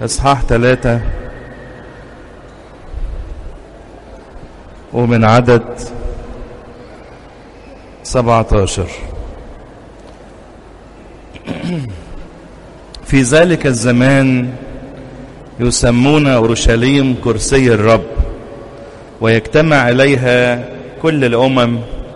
إصحاح ثلاثة ومن عدد سبعة عشر في ذلك الزمان يسمون أورشليم كرسي الرب ويجتمع إليها كل الأمم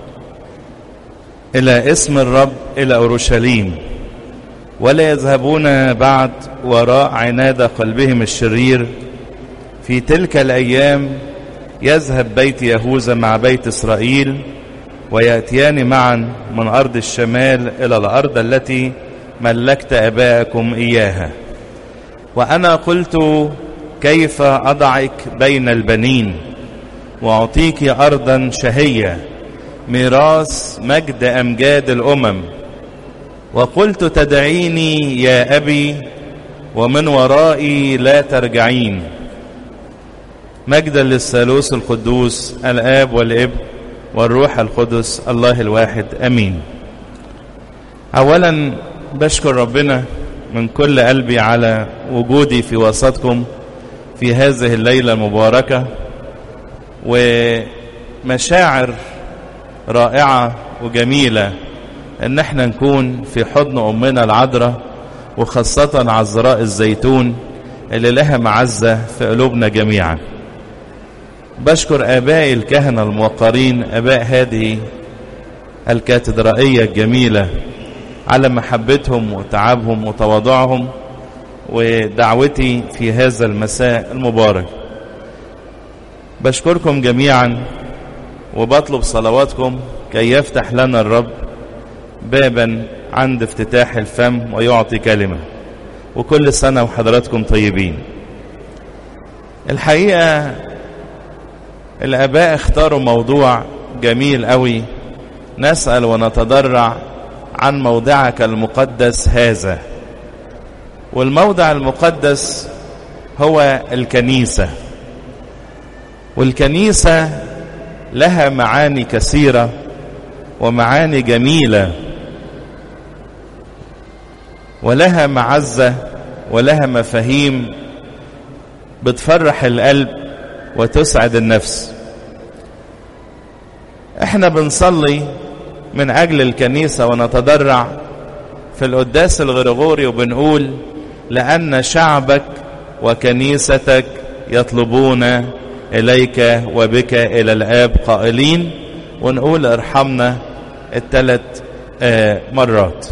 إلى اسم الرب إلى أورشليم ولا يذهبون بعد وراء عناد قلبهم الشرير في تلك الأيام يذهب بيت يهوذا مع بيت إسرائيل ويأتيان معا من أرض الشمال إلى الأرض التي ملكت أباءكم إياها وأنا قلت كيف أضعك بين البنين وأعطيك أرضا شهية ميراث مجد أمجاد الأمم وقلت تدعيني يا أبي ومن ورائي لا ترجعين مجدا للثالوث القدوس الآب والابن والروح القدس الله الواحد أمين أولا بشكر ربنا من كل قلبي على وجودي في وسطكم في هذه الليلة المباركة ومشاعر رائعة وجميلة ان احنا نكون في حضن امنا العذراء وخاصة عذراء الزيتون اللي لها معزة في قلوبنا جميعا بشكر ابائي الكهنة الموقرين اباء هذه الكاتدرائية الجميلة على محبتهم وتعبهم وتواضعهم ودعوتي في هذا المساء المبارك بشكركم جميعا وبطلب صلواتكم كي يفتح لنا الرب بابا عند افتتاح الفم ويعطي كلمة وكل سنة وحضراتكم طيبين الحقيقة الآباء اختاروا موضوع جميل قوي نسأل ونتضرع عن موضعك المقدس هذا والموضع المقدس هو الكنيسة والكنيسة لها معاني كثيرة ومعاني جميلة ولها معزة ولها مفاهيم بتفرح القلب وتسعد النفس احنا بنصلي من اجل الكنيسة ونتضرع في القداس الغرغوري وبنقول لان شعبك وكنيستك يطلبون اليك وبك الى الاب قائلين ونقول ارحمنا الثلاث مرات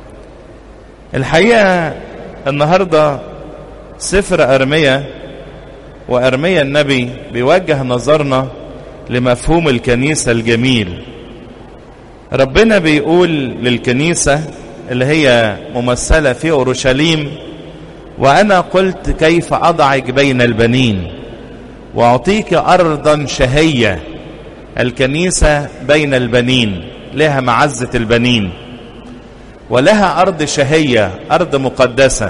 الحقيقة النهاردة سفر أرمية وأرمية النبي بيوجه نظرنا لمفهوم الكنيسة الجميل ربنا بيقول للكنيسة اللي هي ممثلة في أورشليم وأنا قلت كيف أضعك بين البنين وأعطيك أرضا شهية الكنيسة بين البنين لها معزة البنين ولها أرض شهية أرض مقدسة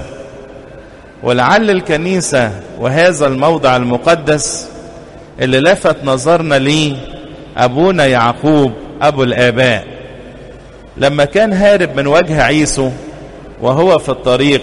ولعل الكنيسة وهذا الموضع المقدس اللي لفت نظرنا ليه أبونا يعقوب أبو الآباء لما كان هارب من وجه عيسو وهو في الطريق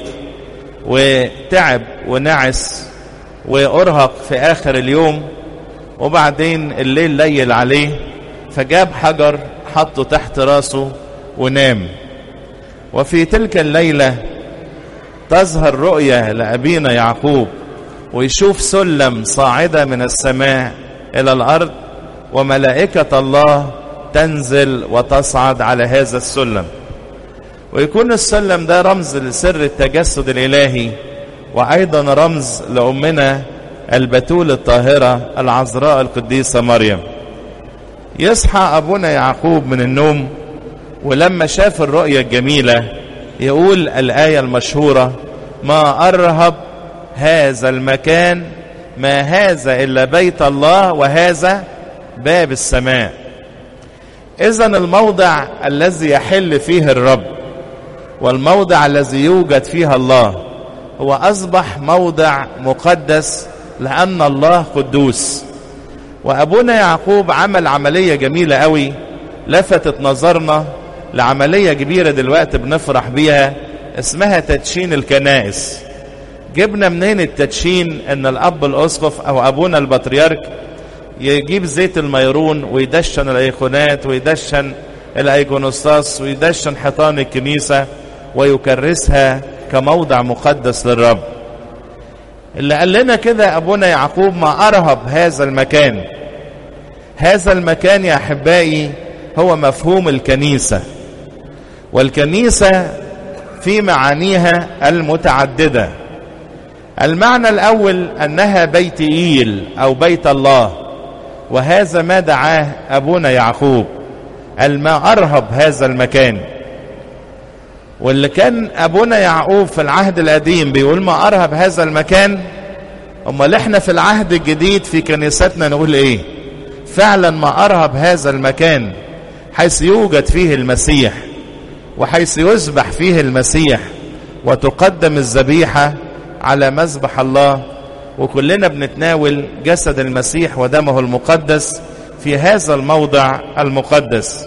وتعب ونعس وأرهق في آخر اليوم وبعدين الليل ليل عليه فجاب حجر حطه تحت راسه ونام وفي تلك الليلة تظهر رؤية لأبينا يعقوب ويشوف سلم صاعدة من السماء إلى الأرض وملائكة الله تنزل وتصعد على هذا السلم ويكون السلم ده رمز لسر التجسد الإلهي وأيضا رمز لأمنا البتول الطاهرة العذراء القديسة مريم يصحى أبونا يعقوب من النوم ولما شاف الرؤية الجميلة يقول الآية المشهورة ما أرهب هذا المكان ما هذا إلا بيت الله وهذا باب السماء إذا الموضع الذي يحل فيه الرب والموضع الذي يوجد فيها الله هو أصبح موضع مقدس لأن الله قدوس وأبونا يعقوب عمل عملية جميلة قوي لفتت نظرنا لعملية كبيرة دلوقتي بنفرح بيها اسمها تدشين الكنائس جبنا منين التدشين ان الاب الاسقف او ابونا البطريرك يجيب زيت الميرون ويدشن الايقونات ويدشن الايقونوستاس ويدشن حيطان الكنيسة ويكرسها كموضع مقدس للرب اللي قال لنا كده ابونا يعقوب ما ارهب هذا المكان هذا المكان يا احبائي هو مفهوم الكنيسة والكنيسة في معانيها المتعددة المعنى الأول أنها بيت إيل أو بيت الله وهذا ما دعاه أبونا يعقوب الما أرهب هذا المكان واللي كان أبونا يعقوب في العهد القديم بيقول ما أرهب هذا المكان أمال إحنا في العهد الجديد في كنيستنا نقول إيه فعلا ما أرهب هذا المكان حيث يوجد فيه المسيح وحيث يذبح فيه المسيح وتقدم الذبيحة على مذبح الله وكلنا بنتناول جسد المسيح ودمه المقدس في هذا الموضع المقدس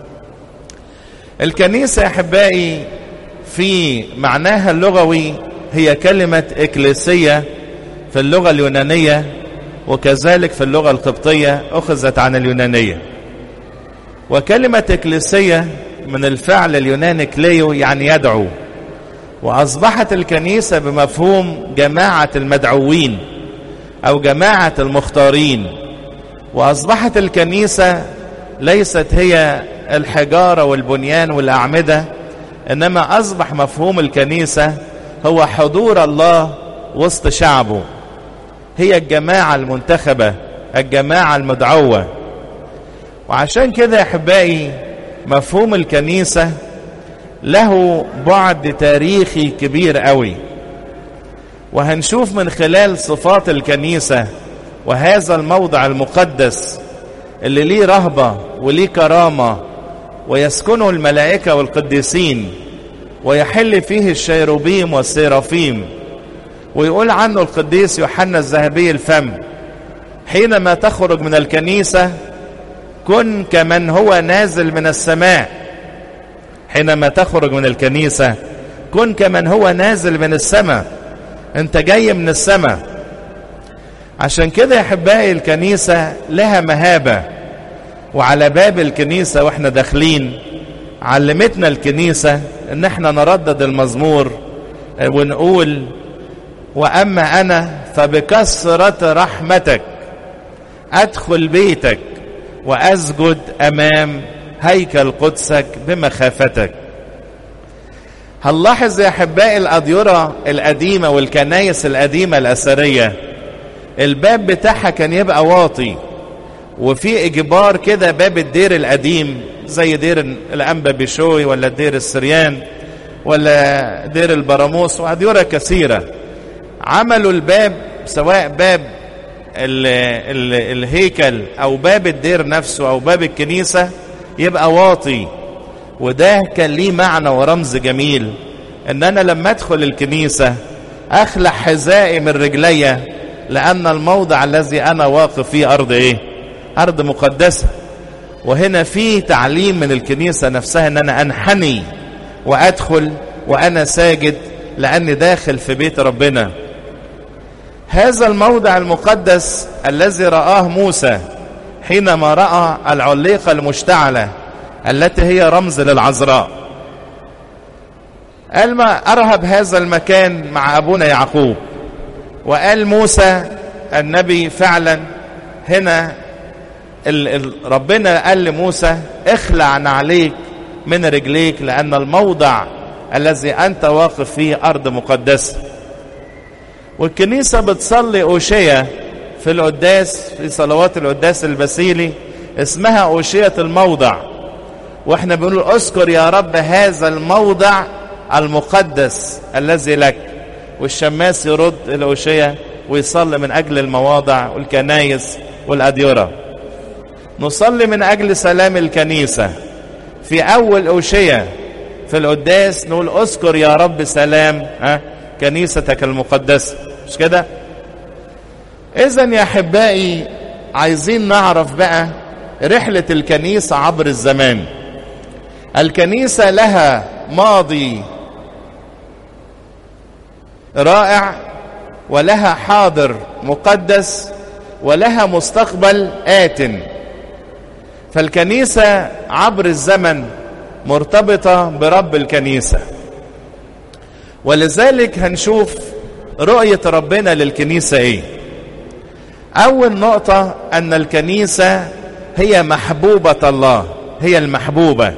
الكنيسة أحبائي في معناها اللغوي هي كلمة إكليسية في اللغة اليونانية وكذلك في اللغة القبطية أخذت عن اليونانية وكلمة إكليسية من الفعل اليوناني كليو يعني يدعو وأصبحت الكنيسة بمفهوم جماعة المدعوين أو جماعة المختارين وأصبحت الكنيسة ليست هي الحجارة والبنيان والأعمدة إنما أصبح مفهوم الكنيسة هو حضور الله وسط شعبه هي الجماعة المنتخبة الجماعة المدعوة وعشان كده يا أحبائي مفهوم الكنيسة له بعد تاريخي كبير قوي وهنشوف من خلال صفات الكنيسة وهذا الموضع المقدس اللي ليه رهبة وليه كرامة ويسكنه الملائكة والقديسين ويحل فيه الشيروبيم والسيرافيم ويقول عنه القديس يوحنا الذهبي الفم حينما تخرج من الكنيسة كن كمن هو نازل من السماء حينما تخرج من الكنيسة كن كمن هو نازل من السماء انت جاي من السماء عشان كده يا احبائي الكنيسة لها مهابة وعلى باب الكنيسة واحنا داخلين علمتنا الكنيسة ان احنا نردد المزمور ونقول واما انا فبكثرة رحمتك ادخل بيتك واسجد امام هيكل قدسك بمخافتك هنلاحظ يا احبائي الاديره القديمه والكنايس القديمه الاثريه الباب بتاعها كان يبقى واطي وفي اجبار كده باب الدير القديم زي دير الانبا بشوي ولا دير السريان ولا دير البراموس واديره كثيره عملوا الباب سواء باب ال ال الهيكل او باب الدير نفسه او باب الكنيسه يبقى واطي وده كان ليه معنى ورمز جميل ان انا لما ادخل الكنيسه اخلع حذائي من رجلي لان الموضع الذي انا واقف فيه ارض ايه ارض مقدسه وهنا في تعليم من الكنيسه نفسها ان انا انحني وادخل وانا ساجد لاني داخل في بيت ربنا هذا الموضع المقدس الذي رآه موسى حينما رأى العليقة المشتعلة التي هي رمز للعذراء قال ما أرهب هذا المكان مع أبونا يعقوب وقال موسى النبي فعلا هنا ال ال ربنا قال لموسى اخلع نعليك من رجليك لأن الموضع الذي أنت واقف فيه أرض مقدسة والكنيسة بتصلي أوشية في القداس في صلوات القداس البسيلي اسمها أوشية الموضع واحنا بنقول اذكر يا رب هذا الموضع المقدس الذي لك والشماس يرد الأوشية ويصلي من أجل المواضع والكنايس والأديرة نصلي من أجل سلام الكنيسة في أول أوشية في القداس نقول اذكر يا رب سلام ها كنيستك المقدسة مش كده اذا يا احبائي عايزين نعرف بقى رحلة الكنيسة عبر الزمان الكنيسة لها ماضي رائع ولها حاضر مقدس ولها مستقبل آت فالكنيسة عبر الزمن مرتبطة برب الكنيسة ولذلك هنشوف رؤية ربنا للكنيسة ايه اول نقطة ان الكنيسة هي محبوبة الله هي المحبوبة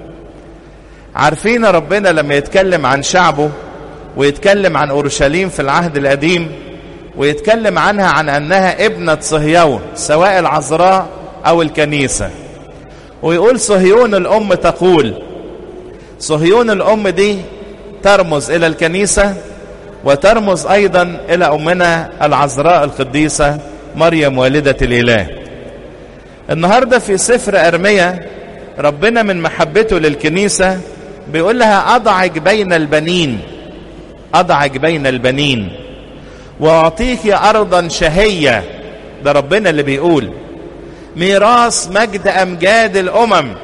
عارفين ربنا لما يتكلم عن شعبه ويتكلم عن اورشليم في العهد القديم ويتكلم عنها عن انها ابنة صهيون سواء العذراء او الكنيسة ويقول صهيون الام تقول صهيون الام دي ترمز الى الكنيسة وترمز ايضا الى امنا العذراء القديسة مريم والدة الاله النهاردة في سفر ارميا ربنا من محبته للكنيسة بيقول لها اضعك بين البنين اضعك بين البنين واعطيك ارضا شهية ده ربنا اللي بيقول ميراث مجد امجاد الامم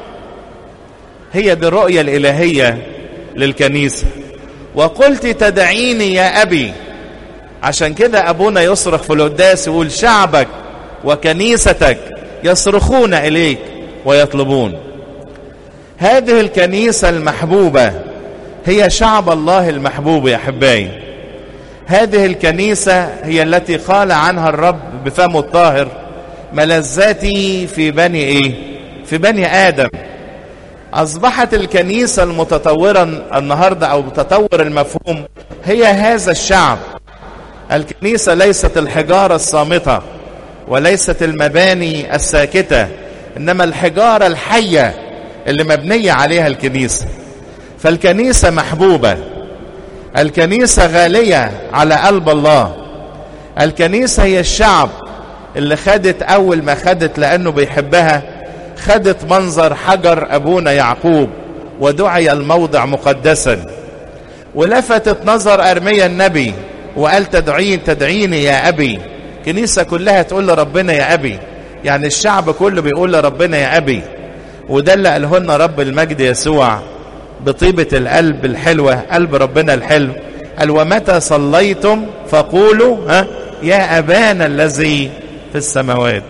هي دي الرؤية الالهية للكنيسة وقلت تدعيني يا ابي عشان كده ابونا يصرخ في القداس يقول شعبك وكنيستك يصرخون اليك ويطلبون هذه الكنيسة المحبوبة هي شعب الله المحبوب يا احبائي هذه الكنيسة هي التي قال عنها الرب بفمه الطاهر ملذاتي في بني ايه في بني ادم اصبحت الكنيسة المتطورة النهاردة او تطور المفهوم هي هذا الشعب الكنيسة ليست الحجارة الصامتة وليست المباني الساكتة انما الحجارة الحية اللي مبنية عليها الكنيسة فالكنيسة محبوبة الكنيسة غالية على قلب الله الكنيسة هي الشعب اللي خدت اول ما خدت لانه بيحبها خدت منظر حجر ابونا يعقوب ودعي الموضع مقدسا ولفتت نظر ارميا النبي وقال تدعين تدعيني يا ابي كنيسة كلها تقول لربنا يا ابي يعني الشعب كله بيقول لربنا يا ابي وده اللي قاله لنا رب المجد يسوع بطيبة القلب الحلوة قلب ربنا الحلو قال ومتى صليتم فقولوا ها يا أبانا الذي في السماوات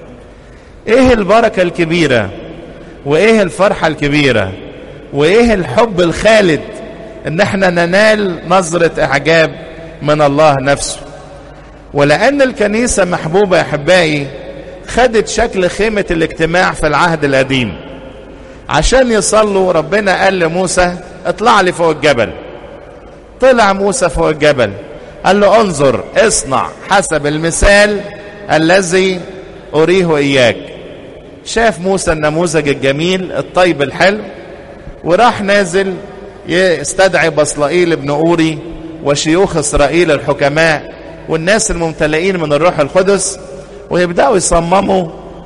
ايه البركة الكبيرة وايه الفرحة الكبيرة وايه الحب الخالد ان احنا ننال نظرة اعجاب من الله نفسه ولان الكنيسة محبوبة يا احبائي خدت شكل خيمة الاجتماع في العهد القديم عشان يصلوا ربنا قال لموسى اطلع لي فوق الجبل طلع موسى فوق الجبل قال له انظر اصنع حسب المثال الذي أريه إياك شاف موسى النموذج الجميل الطيب الحلو وراح نازل يستدعي بصلائيل ابن أوري وشيوخ إسرائيل الحكماء والناس الممتلئين من الروح القدس ويبدأوا يصمموا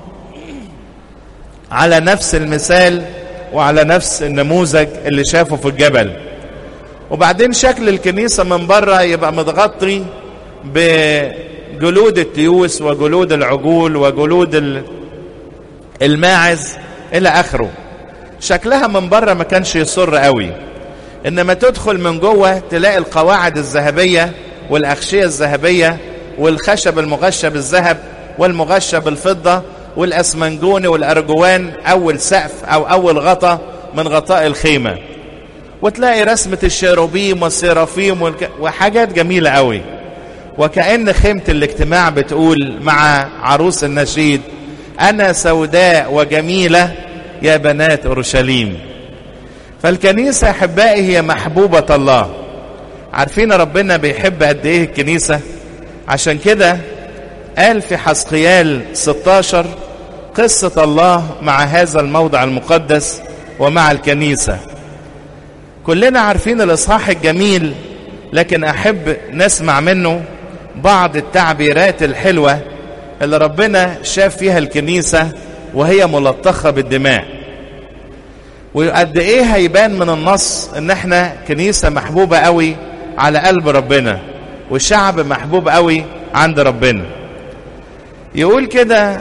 على نفس المثال وعلى نفس النموذج اللي شافه في الجبل وبعدين شكل الكنيسة من بره يبقى متغطي بجلود التيوس وجلود العجول وجلود الماعز إلى آخره شكلها من بره ما كانش يصر قوي إنما تدخل من جوه تلاقي القواعد الذهبية والأغشية الذهبية والخشب المغشى بالذهب والمغشى بالفضة والأسمنجوني والأرجوان أول سقف أو أول غطا من غطاء الخيمة وتلاقي رسمة الشيروبيم والسيرافيم والك... وحاجات جميلة قوي وكأن خيمة الاجتماع بتقول مع عروس النشيد أنا سوداء وجميلة يا بنات أورشليم فالكنيسة أحبائي هي محبوبة الله عارفين ربنا بيحب قد إيه الكنيسة عشان كده قال في حسقيال 16 قصة الله مع هذا الموضع المقدس ومع الكنيسة كلنا عارفين الإصحاح الجميل لكن أحب نسمع منه بعض التعبيرات الحلوة اللي ربنا شاف فيها الكنيسة وهي ملطخة بالدماء وقد ايه هيبان من النص ان احنا كنيسة محبوبة قوي على قلب ربنا والشعب محبوب قوي عند ربنا يقول كده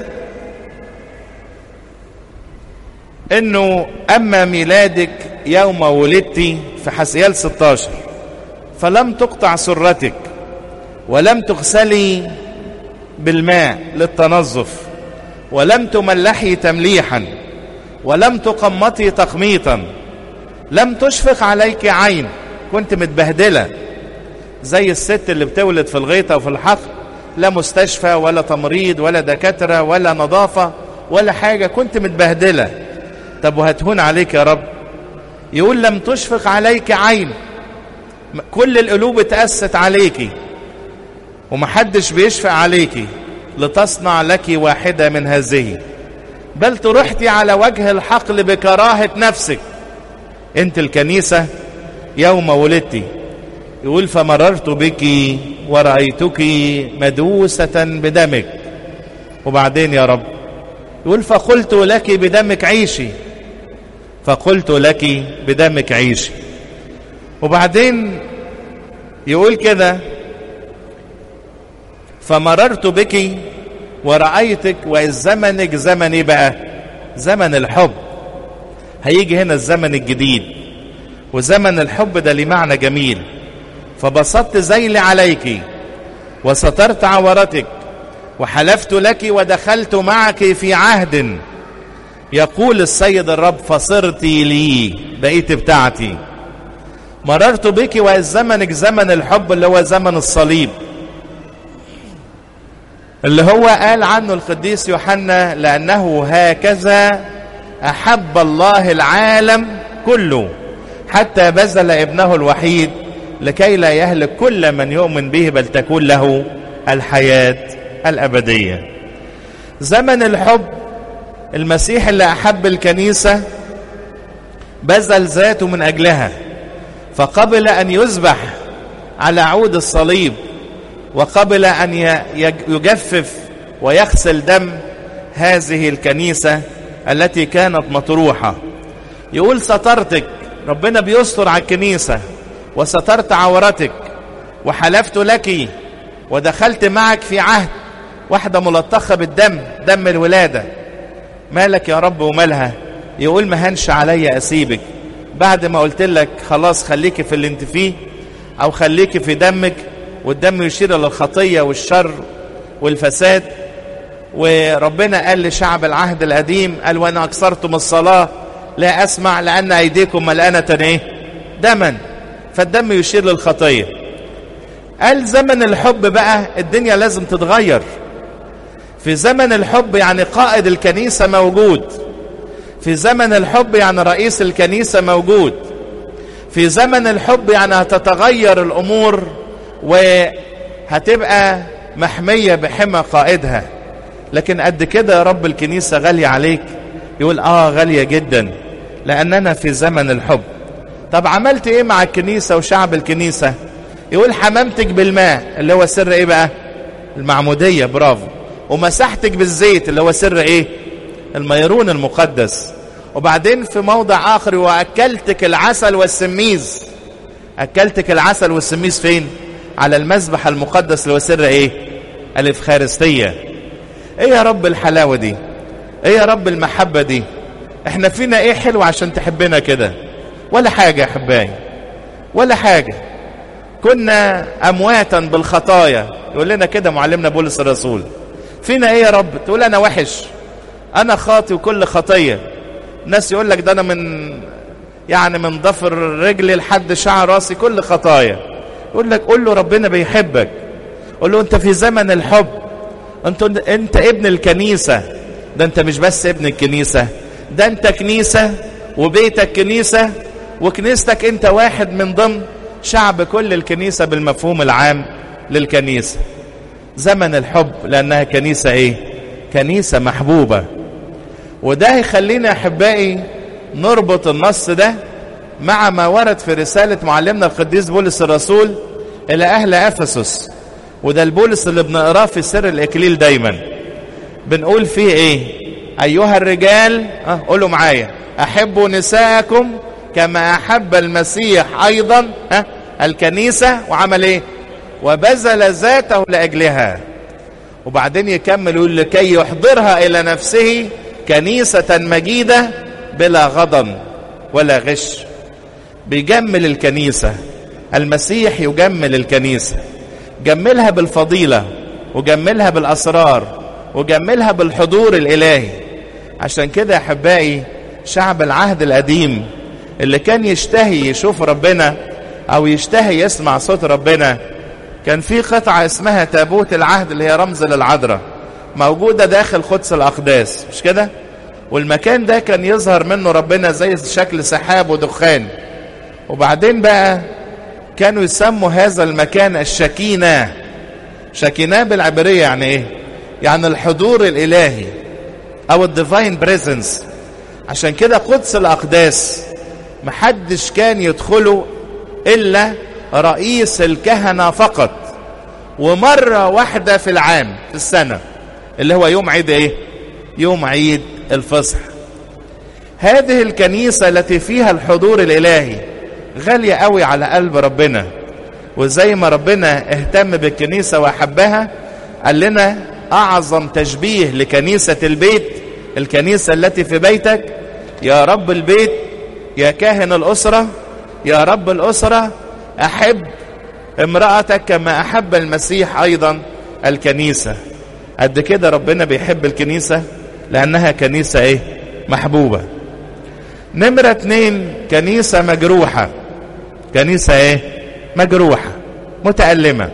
انه اما ميلادك يوم ولدت في حسيال 16 فلم تقطع سرتك ولم تغسلي بالماء للتنظف ولم تملحي تمليحا ولم تقمطي تقميطا لم تشفق عليك عين كنت متبهدله زي الست اللي بتولد في الغيطه وفي الحقل لا مستشفى ولا تمريض ولا دكاتره ولا نظافه ولا حاجه كنت متبهدله طب وهتهون عليك يا رب يقول لم تشفق عليك عين كل القلوب اتأست عليكي ومحدش بيشفق عليكي لتصنع لك واحدة من هذه بل ترحتي على وجه الحقل بكراهة نفسك انت الكنيسة يوم ولدتي يقول فمررت بك ورأيتك مدوسة بدمك وبعدين يا رب يقول فقلت لك بدمك عيشي فقلت لك بدمك عيشي وبعدين يقول كده فمررت بك ورأيتك وزمنك زمن ايه بقى زمن الحب هيجي هنا الزمن الجديد وزمن الحب ده ليه معنى جميل فبسطت ذيلي عليك وسترت عورتك وحلفت لك ودخلت معك في عهد يقول السيد الرب فصرت لي بقيت بتاعتي مررت بك وزمنك زمن الحب اللي هو زمن الصليب اللي هو قال عنه القديس يوحنا لأنه هكذا أحب الله العالم كله حتى بذل ابنه الوحيد لكي لا يهلك كل من يؤمن به بل تكون له الحياة الأبدية زمن الحب المسيح اللي أحب الكنيسة بذل ذاته من أجلها فقبل أن يذبح على عود الصليب وقبل أن يجفف ويغسل دم هذه الكنيسة التي كانت مطروحة يقول سترتك ربنا بيستر على الكنيسة وسترت عورتك وحلفت لك ودخلت معك في عهد واحدة ملطخة بالدم دم الولادة مالك يا رب ومالها يقول ما هنش عليا أسيبك بعد ما قلت لك خلاص خليكي في اللي انت فيه أو خليكي في دمك والدم يشير للخطية والشر والفساد وربنا قال لشعب العهد القديم قال وانا اكثرتم الصلاة لا اسمع لان ايديكم ملأنة ايه دما فالدم يشير للخطية قال زمن الحب بقى الدنيا لازم تتغير في زمن الحب يعني قائد الكنيسة موجود في زمن الحب يعني رئيس الكنيسة موجود في زمن الحب يعني هتتغير الأمور وهتبقى محمية بحمى قائدها لكن قد كده يا رب الكنيسة غالية عليك يقول آه غالية جدا لأننا في زمن الحب طب عملت إيه مع الكنيسة وشعب الكنيسة يقول حممتك بالماء اللي هو سر إيه بقى المعمودية برافو ومسحتك بالزيت اللي هو سر إيه الميرون المقدس وبعدين في موضع آخر وأكلتك العسل والسميز أكلتك العسل والسميز فين على المذبح المقدس اللي هو سر ايه الافخارستية ايه يا رب الحلاوة دي ايه يا رب المحبة دي احنا فينا ايه حلو عشان تحبنا كده ولا حاجة يا حباي ولا حاجة كنا امواتا بالخطايا يقول لنا كده معلمنا بولس الرسول فينا ايه يا رب تقول انا وحش انا خاطي وكل خطية الناس يقول لك ده انا من يعني من ضفر رجلي لحد شعر راسي كل خطايا يقول لك قول له ربنا بيحبك قول له انت في زمن الحب انت انت ابن الكنيسة ده انت مش بس ابن الكنيسة ده انت كنيسة وبيتك كنيسة وكنيستك انت واحد من ضمن شعب كل الكنيسة بالمفهوم العام للكنيسة زمن الحب لانها كنيسة ايه كنيسة محبوبة وده يخلينا احبائي نربط النص ده مع ما ورد في رسالة معلمنا القديس بولس الرسول إلى أهل أفسس وده البولس اللي بنقراه في سر الإكليل دايما بنقول فيه إيه أيها الرجال أه قولوا معايا أحبوا نساءكم كما أحب المسيح أيضا أه الكنيسة وعمل إيه وبذل ذاته لأجلها وبعدين يكمل يقول لكي يحضرها إلى نفسه كنيسة مجيدة بلا غضن ولا غش بيجمل الكنيسة المسيح يجمل الكنيسة جملها بالفضيلة وجملها بالأسرار وجملها بالحضور الإلهي عشان كده يا أحبائي شعب العهد القديم اللي كان يشتهي يشوف ربنا أو يشتهي يسمع صوت ربنا كان في قطعة اسمها تابوت العهد اللي هي رمز للعذراء موجودة داخل قدس الأقداس مش كده؟ والمكان ده كان يظهر منه ربنا زي شكل سحاب ودخان وبعدين بقى كانوا يسموا هذا المكان الشكينة شكينة بالعبرية يعني ايه يعني الحضور الالهي او الديفاين بريزنس عشان كده قدس الاقداس محدش كان يدخله الا رئيس الكهنة فقط ومرة واحدة في العام في السنة اللي هو يوم عيد ايه يوم عيد الفصح هذه الكنيسة التي فيها الحضور الالهي غالية قوي على قلب ربنا وزي ما ربنا اهتم بالكنيسة وأحبها قال لنا أعظم تشبيه لكنيسة البيت الكنيسة التي في بيتك يا رب البيت يا كاهن الأسرة يا رب الأسرة أحب امرأتك كما أحب المسيح أيضا الكنيسة قد كده ربنا بيحب الكنيسة لأنها كنيسة إيه محبوبة نمرة اتنين كنيسة مجروحة كنيسة ايه مجروحة متألمة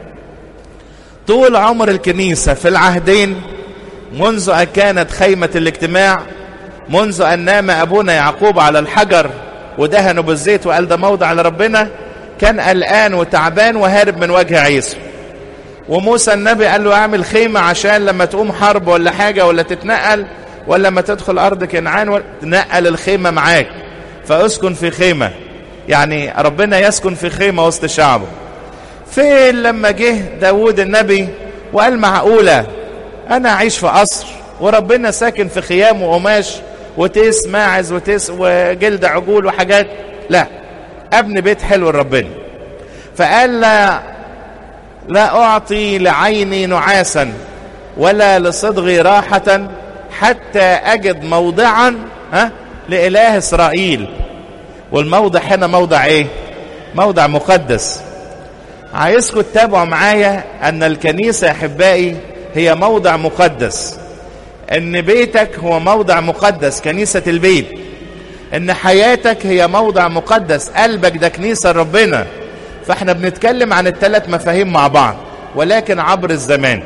طول عمر الكنيسة في العهدين منذ أن كانت خيمة الاجتماع منذ أن نام أبونا يعقوب على الحجر ودهنه بالزيت وقال ده موضع لربنا كان قلقان وتعبان وهارب من وجه عيسى وموسى النبي قال له اعمل خيمة عشان لما تقوم حرب ولا حاجة ولا تتنقل ولا لما تدخل أرض كنعان تنقل الخيمة معاك فأسكن في خيمة يعني ربنا يسكن في خيمة وسط شعبه فين لما جه داود النبي وقال معقولة أنا أعيش في قصر وربنا ساكن في خيام وقماش وتيس ماعز وتيس وجلد عجول وحاجات لا ابن بيت حلو لربنا فقال لا لا أعطي لعيني نعاسا ولا لصدغي راحة حتى أجد موضعا ها لإله إسرائيل والموضع هنا موضع إيه موضع مقدس عايزكم تتابعوا معايا أن الكنيسة أحبائي هي موضع مقدس أن بيتك هو موضع مقدس كنيسة البيت أن حياتك هي موضع مقدس قلبك ده كنيسة ربنا فاحنا بنتكلم عن الثلاث مفاهيم مع بعض ولكن عبر الزمان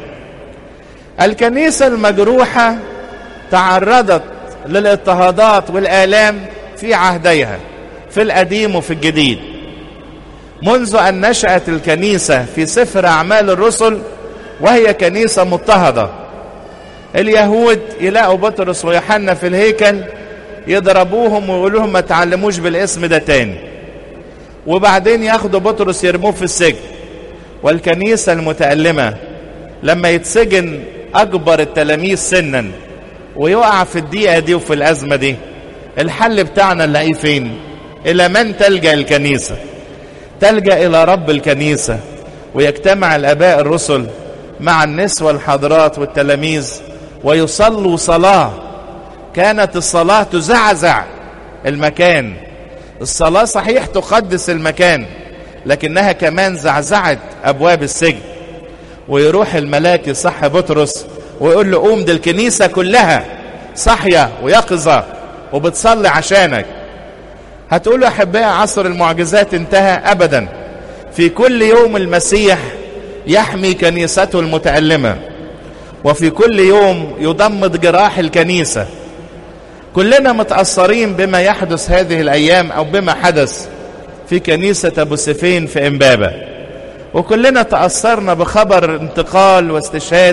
الكنيسة المجروحة تعرضت للاضطهادات والآلام في عهديها في القديم وفي الجديد منذ أن نشأت الكنيسة في سفر أعمال الرسل وهي كنيسة مضطهدة اليهود يلاقوا بطرس ويوحنا في الهيكل يضربوهم ويقولوا لهم ما تعلموش بالاسم ده تاني وبعدين ياخدوا بطرس يرموه في السجن والكنيسة المتألمة لما يتسجن أكبر التلاميذ سنا ويقع في الدقيقة دي وفي الأزمة دي الحل بتاعنا نلاقيه فين إلى من تلجأ الكنيسة تلجأ إلى رب الكنيسة ويجتمع الآباء الرسل مع النسوة الحضرات والتلاميذ ويصلوا صلاة كانت الصلاة تزعزع المكان الصلاة صحيح تقدس المكان لكنها كمان زعزعت أبواب السجن ويروح الملاك يصح بطرس ويقول له قوم دي الكنيسة كلها صحية ويقظة وبتصلي عشانك هتقول له أحبائي عصر المعجزات انتهى أبدا في كل يوم المسيح يحمي كنيسته المتألمة وفي كل يوم يضمد جراح الكنيسة كلنا متأثرين بما يحدث هذه الأيام أو بما حدث في كنيسة أبو سفين في إمبابة وكلنا تأثرنا بخبر انتقال واستشهاد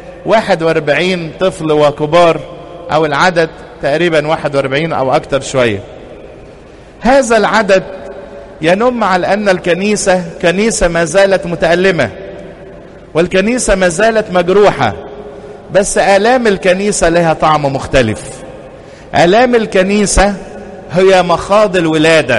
41 طفل وكبار أو العدد تقريبا 41 أو أكثر شوية هذا العدد ينم على أن الكنيسة كنيسة ما زالت متألمة والكنيسة ما زالت مجروحة بس آلام الكنيسة لها طعم مختلف آلام الكنيسة هي مخاض الولادة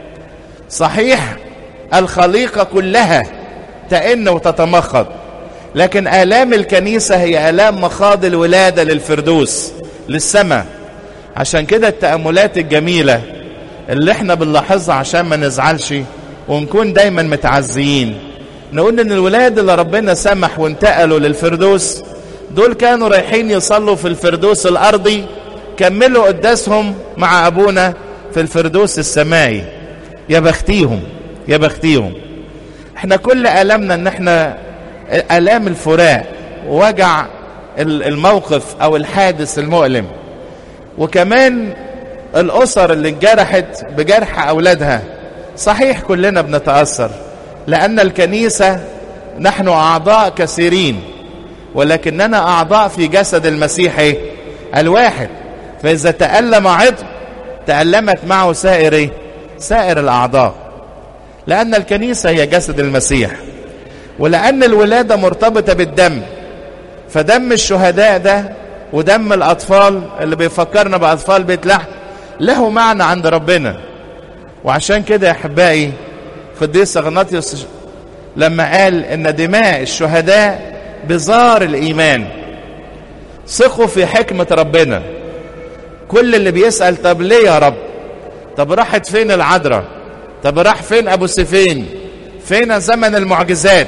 صحيح الخليقة كلها تئن وتتمخض لكن آلام الكنيسة هي آلام مخاض الولادة للفردوس للسماء عشان كده التأملات الجميلة اللي احنا بنلاحظها عشان ما نزعلش ونكون دايما متعزيين نقول ان الولاد اللي ربنا سمح وانتقلوا للفردوس دول كانوا رايحين يصلوا في الفردوس الارضي كملوا قداسهم مع ابونا في الفردوس السمائي يا بختيهم يا بختيهم احنا كل ألمنا ان احنا ألام الفراق ووجع الموقف او الحادث المؤلم وكمان الأسر اللي انجرحت بجرح أولادها صحيح كلنا بنتأثر لأن الكنيسة نحن أعضاء كثيرين ولكننا أعضاء في جسد المسيح الواحد فإذا تألم عضو تألمت معه سائر سائر الأعضاء لأن الكنيسة هي جسد المسيح ولأن الولادة مرتبطة بالدم فدم الشهداء ده ودم الأطفال اللي بيفكرنا بأطفال بيت لحم له معنى عند ربنا وعشان كده يا أحبائي قديس أغناطيوس لما قال إن دماء الشهداء بزار الإيمان ثقوا في حكمة ربنا كل اللي بيسأل طب ليه يا رب طب راحت فين العذراء طب راح فين أبو سفين فين زمن المعجزات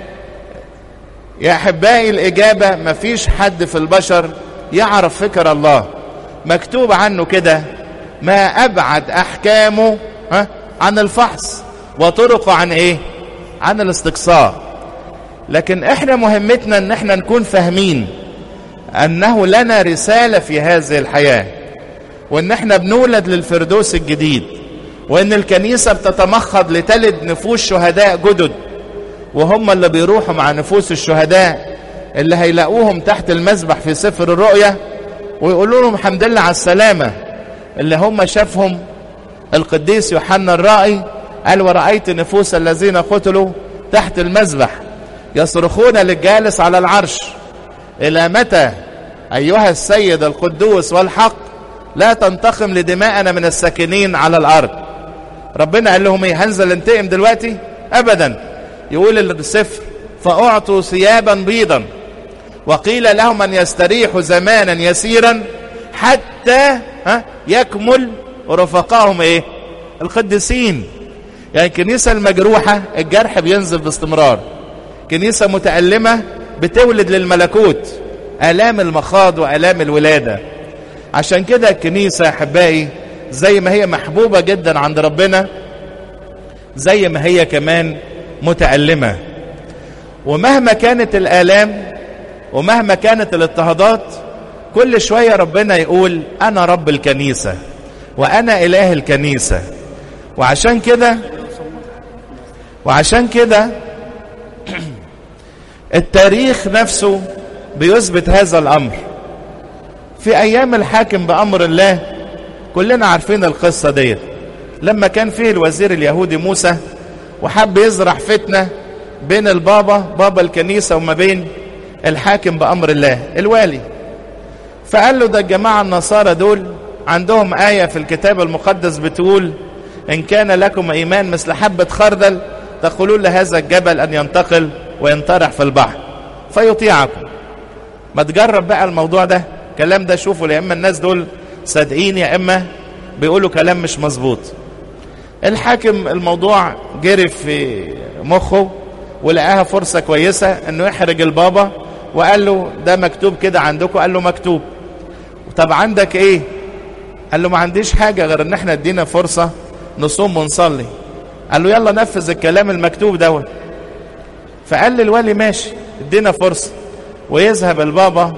يا أحبائي الإجابة مفيش حد في البشر يعرف فكر الله مكتوب عنه كده ما أبعد أحكامه ها عن الفحص وطرقه عن إيه عن الاستقصاء لكن إحنا مهمتنا إن إحنا نكون فاهمين أنه لنا رسالة في هذه الحياة وإن إحنا بنولد للفردوس الجديد وإن الكنيسة بتتمخض لتلد نفوس شهداء جدد وهم اللي بيروحوا مع نفوس الشهداء اللي هيلاقوهم تحت المذبح في سفر الرؤيا ويقولوا لهم الحمد لله على السلامة اللي هم شافهم القديس يوحنا الرائي قال ورأيت نفوس الذين قتلوا تحت المذبح يصرخون للجالس على العرش إلى متى أيها السيد القدوس والحق لا تنتقم لدماءنا من الساكنين على الأرض ربنا قال لهم ايه هنزل انتقم دلوقتي أبدا يقول السفر فأعطوا ثيابا بيضا وقيل لهم أن يستريحوا زمانا يسيرا حتى ها يكمل رفقائهم ايه القديسين يعني الكنيسة المجروحة الجرح بينزل باستمرار كنيسة متألمة بتولد للملكوت آلام المخاض وآلام الولادة عشان كده الكنيسة يا أحبائي زي ما هي محبوبة جدا عند ربنا زي ما هي كمان متألمة ومهما كانت الآلام ومهما كانت الاضطهادات كل شوية ربنا يقول أنا رب الكنيسة وأنا إله الكنيسة وعشان كده وعشان كده التاريخ نفسه بيثبت هذا الأمر في أيام الحاكم بأمر الله كلنا عارفين القصة ديت لما كان فيه الوزير اليهودي موسى وحب يزرع فتنة بين البابا بابا الكنيسة وما بين الحاكم بأمر الله الوالي فقال له ده الجماعة النصارى دول عندهم آية في الكتاب المقدس بتقول إن كان لكم إيمان مثل حبة خردل تقولون لهذا الجبل أن ينتقل وينطرح في البحر فيطيعكم ما تجرب بقى الموضوع ده الكلام ده شوفوا يا إما الناس دول صادقين يا إما بيقولوا كلام مش مظبوط الحاكم الموضوع جري في مخه ولقاها فرصة كويسة انه يحرج البابا وقال له ده مكتوب كده عندكم قال له مكتوب طب عندك ايه قال له ما عنديش حاجة غير ان احنا ادينا فرصة نصوم ونصلي قال له يلا نفذ الكلام المكتوب دوت فقال للولي ماشي ادينا فرصة ويذهب البابا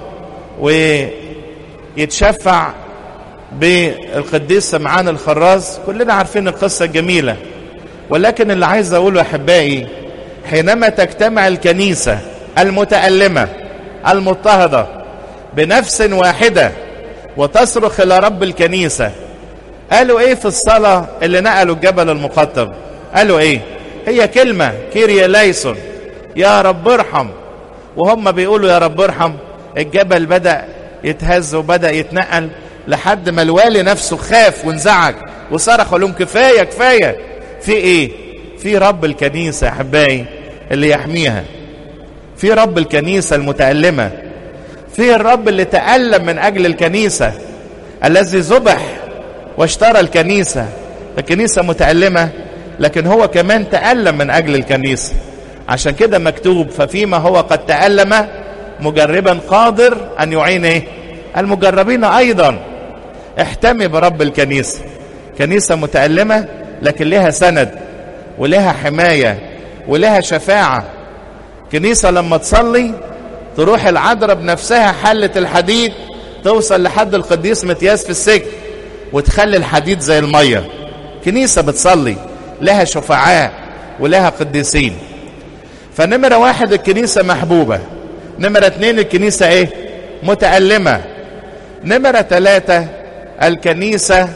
ويتشفع بالقديس سمعان الخراز كلنا عارفين القصة الجميلة ولكن اللي عايز اقوله يا احبائي حينما تجتمع الكنيسة المتألمة المضطهدة بنفس واحدة وتصرخ إلى رب الكنيسة قالوا ايه في الصلاة اللي نقلوا الجبل المقطب قالوا ايه هي كلمة كيريا ليسون يا رب ارحم وهم بيقولوا يا رب ارحم الجبل بدأ يتهز وبدأ يتنقل لحد ما الوالي نفسه خاف وانزعج وصرخ لهم كفاية كفاية في ايه في رب الكنيسة يا احبائي اللي يحميها في رب الكنيسة المتألمة في الرب اللي تألم من أجل الكنيسة الذي ذبح واشترى الكنيسة الكنيسة متألمة لكن هو كمان تألم من أجل الكنيسة عشان كده مكتوب ففيما هو قد تألم مجربا قادر أن يعين إيه؟ المجربين أيضا احتمي برب الكنيسة كنيسة متألمة لكن لها سند ولها حماية ولها شفاعة كنيسة لما تصلي تروح العذراء بنفسها حلة الحديد توصل لحد القديس متياس في السجن وتخلي الحديد زي المية كنيسة بتصلي لها شفعاء ولها قديسين فنمرة واحد الكنيسة محبوبة نمرة اتنين الكنيسة ايه متألمة نمرة ثلاثة الكنيسة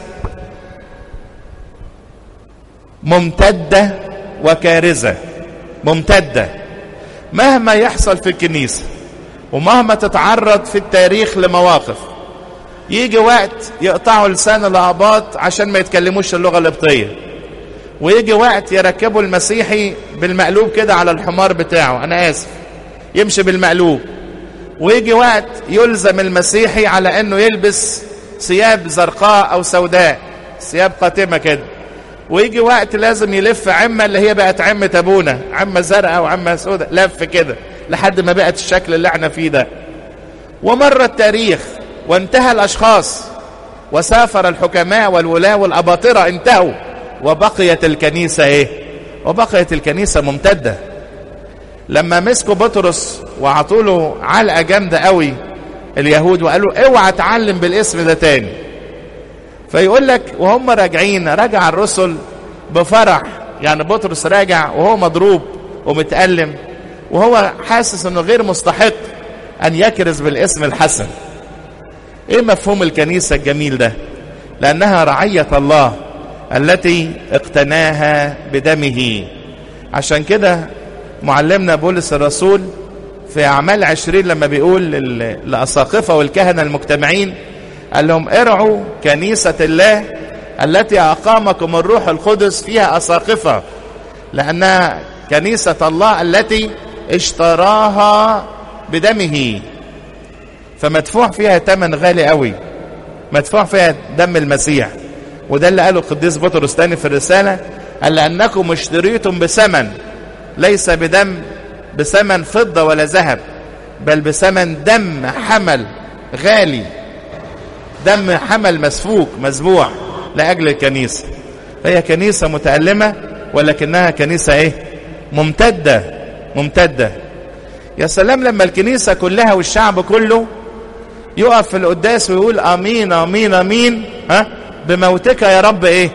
ممتدة وكارزة ممتدة مهما يحصل في الكنيسة ومهما تتعرض في التاريخ لمواقف يجي وقت يقطعوا لسان الأعباط عشان ما يتكلموش اللغة القبطية ويجي وقت يركبوا المسيحي بالمقلوب كده على الحمار بتاعه أنا آسف يمشي بالمقلوب ويجي وقت يلزم المسيحي على أنه يلبس ثياب زرقاء أو سوداء ثياب قاتمة كده ويجي وقت لازم يلف عمة اللي هي بقت عمة أبونا عمة زرقاء وعمة سوداء لف كده لحد ما بقت الشكل اللي احنا فيه ده ومر التاريخ وانتهى الأشخاص وسافر الحكماء والولاة والأباطرة انتهوا وبقيت الكنيسة ايه وبقيت الكنيسة ممتدة لما مسكوا بطرس وعطوا له علقة جامدة قوي اليهود وقالوا اوعى تعلم بالاسم ده تاني فيقول لك وهم راجعين رجع الرسل بفرح يعني بطرس راجع وهو مضروب ومتألم وهو حاسس انه غير مستحق ان يكرز بالاسم الحسن ايه مفهوم الكنيسة الجميل ده لانها رعية الله التي اقتناها بدمه عشان كده معلمنا بولس الرسول في اعمال عشرين لما بيقول للاساقفة والكهنة المجتمعين قال لهم ارعوا كنيسة الله التي اقامكم الروح القدس فيها اساقفة لانها كنيسة الله التي اشتراها بدمه فمدفوع فيها ثمن غالي قوي مدفوع فيها دم المسيح وده اللي قاله القديس بطرس تاني في الرسالة قال لأنكم اشتريتم بثمن ليس بدم بثمن فضة ولا ذهب بل بثمن دم حمل غالي دم حمل مسفوك مذبوح لأجل الكنيسة فهي كنيسة متألمة ولكنها كنيسة ايه ممتدة ممتدة يا سلام لما الكنيسة كلها والشعب كله يقف في القداس ويقول امين امين امين ها بموتك يا رب ايه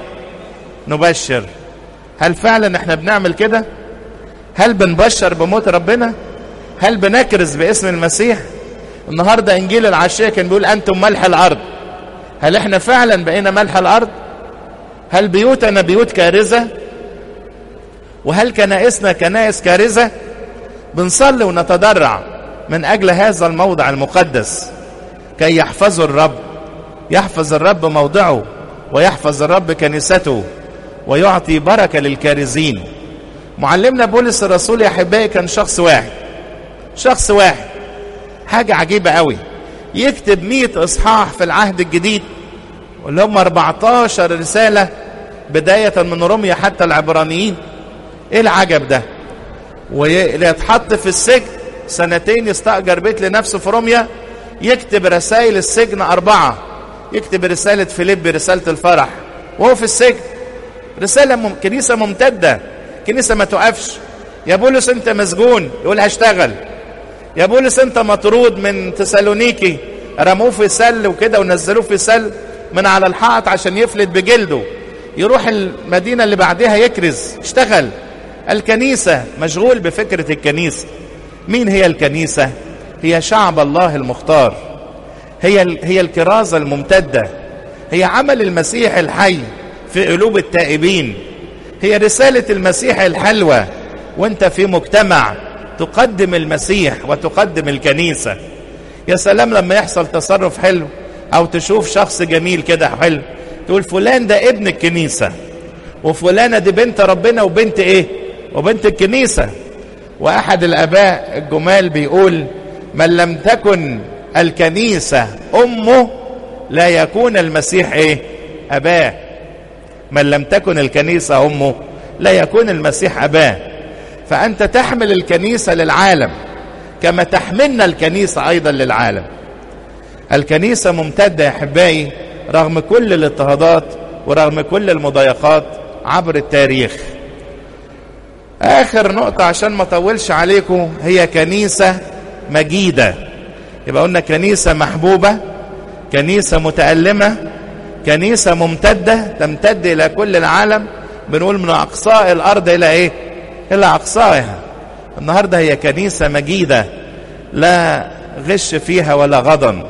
نبشر هل فعلا احنا بنعمل كده هل بنبشر بموت ربنا هل بنكرز باسم المسيح النهارده انجيل العشيه كان بيقول انتم ملح الارض هل احنا فعلا بقينا ملح الارض هل بيوتنا بيوت كارزه وهل كنائسنا كنائس كارزه بنصلي ونتضرع من اجل هذا الموضع المقدس كي يحفظوا الرب يحفظ الرب موضعه ويحفظ الرب كنيسته ويعطي بركه للكارزين معلمنا بولس الرسول يا احبائي كان شخص واحد شخص واحد حاجه عجيبه قوي يكتب مئة اصحاح في العهد الجديد واللي هم 14 رساله بدايه من روميا حتى العبرانيين ايه العجب ده ويتحط في السجن سنتين يستأجر بيت لنفسه في روميا يكتب رسائل السجن أربعة يكتب رسالة فيليب رسالة الفرح وهو في السجن رسالة مم... كنيسة ممتدة كنيسة ما توقفش يا بولس انت مسجون يقول هشتغل يا بولس انت مطرود من تسالونيكي رموه في سل وكده ونزلوه في سل من على الحائط عشان يفلت بجلده يروح المدينة اللي بعدها يكرز اشتغل الكنيسة مشغول بفكرة الكنيسة مين هي الكنيسة هي شعب الله المختار هي هي الكرازة الممتدة هي عمل المسيح الحي في قلوب التائبين هي رسالة المسيح الحلوة وانت في مجتمع تقدم المسيح وتقدم الكنيسة يا سلام لما يحصل تصرف حلو او تشوف شخص جميل كده حلو تقول فلان ده ابن الكنيسة وفلانة دي بنت ربنا وبنت ايه وبنت الكنيسة واحد الاباء الجمال بيقول من لم تكن الكنيسة امه لا يكون المسيح ايه اباه من لم تكن الكنيسة امه لا يكون المسيح اباه فأنت تحمل الكنيسة للعالم كما تحملنا الكنيسة أيضا للعالم الكنيسة ممتدة يا أحبائي رغم كل الاضطهادات ورغم كل المضايقات عبر التاريخ آخر نقطة عشان ما أطولش عليكم هي كنيسة مجيدة يبقى قلنا كنيسة محبوبة كنيسة متألمة كنيسة ممتدة تمتد إلى كل العالم بنقول من أقصاء الأرض إلى إيه؟ إلى أقصائها النهاردة هي كنيسة مجيدة لا غش فيها ولا غضن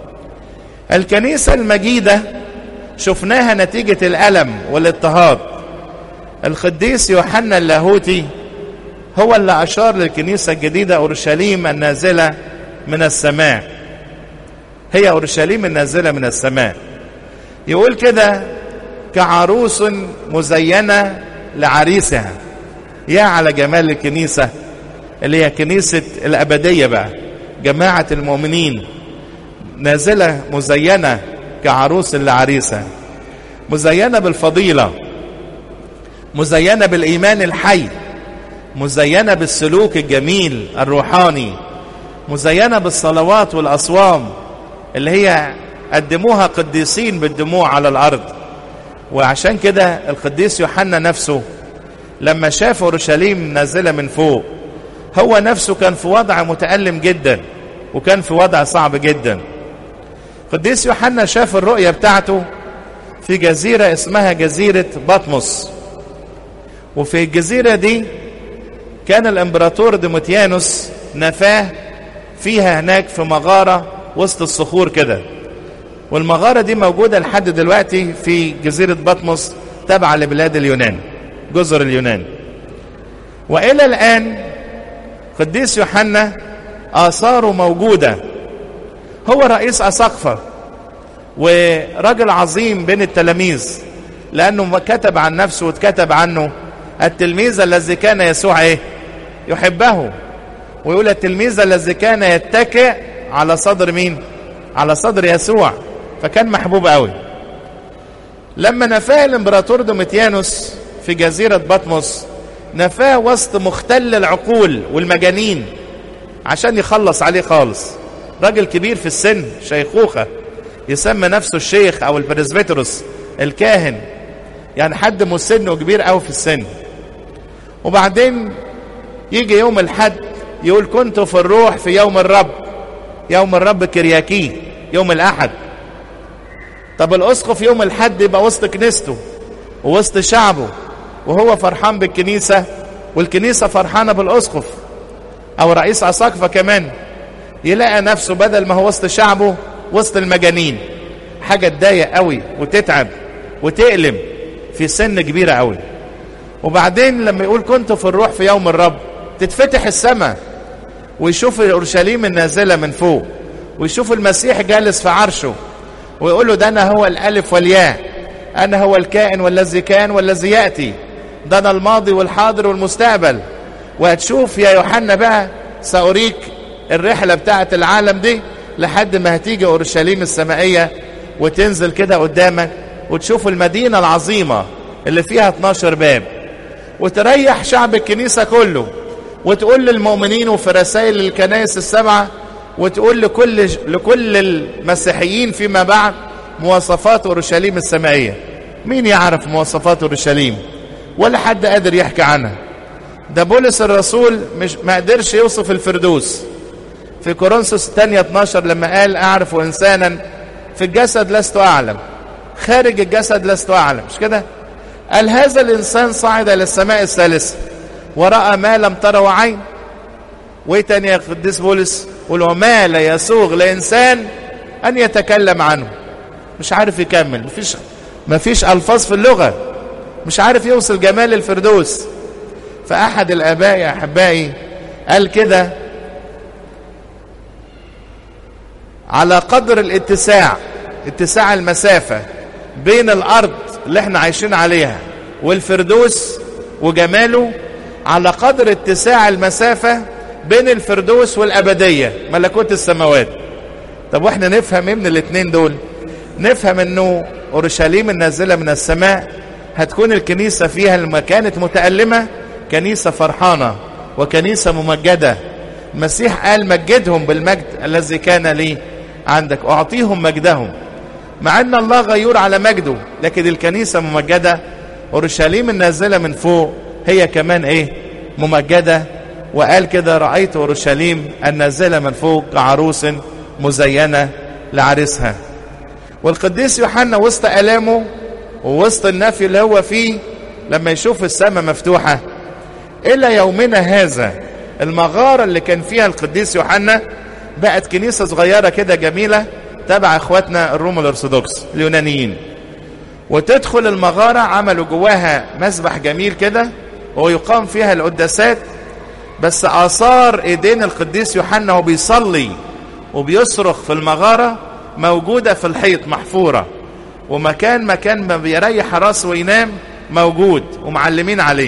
الكنيسة المجيدة شفناها نتيجة الألم والاضطهاد القديس يوحنا اللاهوتي هو اللي أشار للكنيسة الجديدة أورشليم النازلة من السماء هي أورشليم النازلة من السماء يقول كده كعروس مزينة لعريسها يا على جمال الكنيسة اللي هي كنيسة الأبدية بقى جماعة المؤمنين نازلة مزينة كعروس لعريسها مزينة بالفضيلة مزينة بالإيمان الحي مزينة بالسلوك الجميل الروحاني مزينة بالصلوات والأصوام اللي هي قدموها قديسين بالدموع على الأرض وعشان كده القديس يوحنا نفسه لما شاف أورشليم نازلة من فوق هو نفسه كان في وضع متألم جدا وكان في وضع صعب جدا قديس يوحنا شاف الرؤية بتاعته في جزيرة اسمها جزيرة بطمس وفي الجزيرة دي كان الامبراطور ديموتيانوس نفاه فيها هناك في مغارة وسط الصخور كده والمغارة دي موجودة لحد دلوقتي في جزيرة بطمس تابعة لبلاد اليونان جزر اليونان وإلى الآن قديس يوحنا آثاره موجودة هو رئيس أساقفة ورجل عظيم بين التلاميذ لأنه كتب عن نفسه واتكتب عنه التلميذ الذي كان يسوع ايه يحبه ويقول التلميذ الذي كان يتكئ على صدر مين على صدر يسوع فكان محبوب قوي لما نفاه الامبراطور دوميتيانوس في جزيرة بطمس نفاه وسط مختل العقول والمجانين عشان يخلص عليه خالص راجل كبير في السن شيخوخة يسمى نفسه الشيخ او البريسبيتروس الكاهن يعني حد مسن وكبير قوي في السن وبعدين يجي يوم الحد يقول كنت في الروح في يوم الرب يوم الرب كرياكي يوم الاحد طب الاسقف يوم الحد يبقى وسط كنيسته ووسط شعبه وهو فرحان بالكنيسة والكنيسة فرحانة بالاسقف او رئيس اساقفة كمان يلاقي نفسه بدل ما هو وسط شعبه وسط المجانين حاجة تضايق قوي وتتعب وتألم في سن كبيرة قوي وبعدين لما يقول كنت في الروح في يوم الرب تتفتح السماء ويشوف اورشليم النازلة من فوق ويشوف المسيح جالس في عرشه ويقول له ده انا هو الالف والياء انا هو الكائن والذي كان والذي ياتي ده انا الماضي والحاضر والمستقبل وهتشوف يا يوحنا بقى سأريك الرحلة بتاعة العالم دي لحد ما هتيجي اورشليم السمائية وتنزل كده قدامك وتشوف المدينة العظيمة اللي فيها 12 باب وتريح شعب الكنيسة كله وتقول للمؤمنين وفي رسائل الكنائس السبعة وتقول لكل لكل المسيحيين فيما بعد مواصفات اورشليم السمائية مين يعرف مواصفات اورشليم ولا حد قادر يحكي عنها ده بولس الرسول مش ما قدرش يوصف الفردوس في كورنثوس الثانية 12 لما قال أعرف إنسانا في الجسد لست أعلم خارج الجسد لست أعلم مش كده قال هذا الإنسان صعد إلى السماء الثالثة ورأى ما لم تره عين وإيه تاني يا قديس بولس قل وما لا يسوغ لإنسان أن يتكلم عنه مش عارف يكمل مفيش مفيش ألفاظ في اللغة مش عارف يوصل جمال الفردوس فأحد الآباء يا أحبائي قال كده على قدر الاتساع اتساع المسافة بين الأرض اللي احنا عايشين عليها والفردوس وجماله على قدر اتساع المسافة بين الفردوس والأبدية ملكوت السماوات طب واحنا نفهم ايه من الاتنين دول نفهم انه اورشليم النازلة من السماء هتكون الكنيسة فيها لما كانت متألمة كنيسة فرحانة وكنيسة ممجدة المسيح قال مجدهم بالمجد الذي كان لي عندك أعطيهم مجدهم مع أن الله غيور على مجده لكن الكنيسة ممجدة أورشليم النازلة من فوق هي كمان إيه ممجدة وقال كده رأيت أورشليم النازلة من فوق كعروس مزينة لعريسها والقديس يوحنا وسط ألامه ووسط النفي اللي هو فيه لما يشوف السماء مفتوحة إلى يومنا هذا المغارة اللي كان فيها القديس يوحنا بقت كنيسة صغيرة كده جميلة تبع اخواتنا الروم الارثوذكس اليونانيين وتدخل المغارة عملوا جواها مسبح جميل كده ويقام فيها القداسات بس آثار ايدين القديس يوحنا وهو بيصلي وبيصرخ في المغارة موجودة في الحيط محفورة ومكان مكان ما بيريح راسه وينام موجود ومعلمين عليه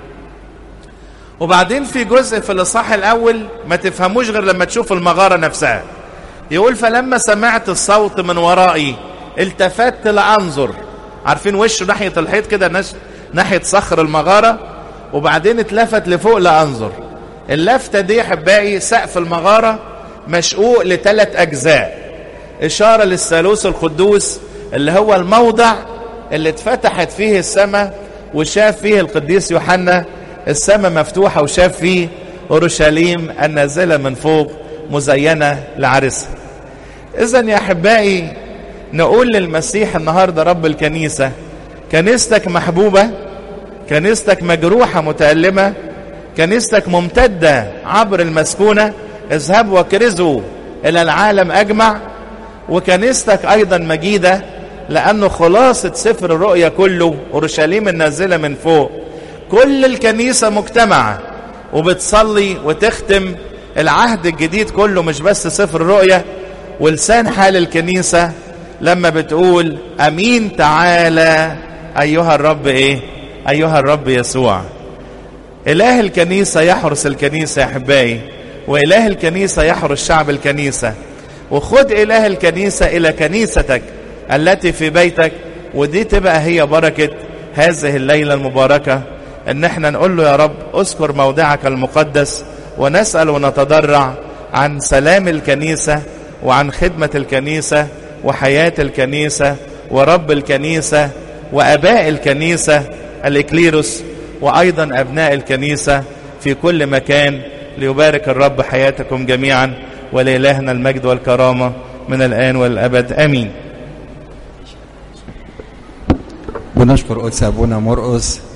وبعدين في جزء في الإصحاح الأول ما تفهموش غير لما تشوف المغارة نفسها يقول فلما سمعت الصوت من ورائي التفت لأنظر عارفين وشه ناحية الحيط كده ناحية صخر المغارة وبعدين اتلفت لفوق لأنظر اللفتة دي حبائي سقف المغارة مشقوق لثلاث أجزاء إشارة للثالوث القدوس اللي هو الموضع اللي اتفتحت فيه السماء وشاف فيه القديس يوحنا السماء مفتوحة وشاف فيه أورشليم النازلة من فوق مزينة لعرسها إذا يا أحبائي نقول للمسيح النهاردة رب الكنيسة كنيستك محبوبة كنيستك مجروحة متألمة كنيستك ممتدة عبر المسكونة اذهبوا وكرزوا إلى العالم أجمع وكنيستك أيضا مجيدة لأنه خلاصة سفر الرؤيا كله أورشليم النازلة من فوق كل الكنيسة مجتمعة وبتصلي وتختم العهد الجديد كله مش بس سفر الرؤيا ولسان حال الكنيسة لما بتقول أمين تعالى أيها الرب إيه أيها الرب يسوع إله الكنيسة يحرس الكنيسة يا أحبائي وإله الكنيسة يحرس شعب الكنيسة وخد إله الكنيسة إلى كنيستك التي في بيتك ودي تبقى هي بركة هذه الليلة المباركة ان احنا نقول له يا رب اذكر موضعك المقدس ونسأل ونتضرع عن سلام الكنيسة وعن خدمة الكنيسة وحياة الكنيسة ورب الكنيسة وأباء الكنيسة الإكليروس وأيضا أبناء الكنيسة في كل مكان ليبارك الرب حياتكم جميعا ولإلهنا المجد والكرامة من الآن والأبد آمين بنشكر قدس أبونا مرقس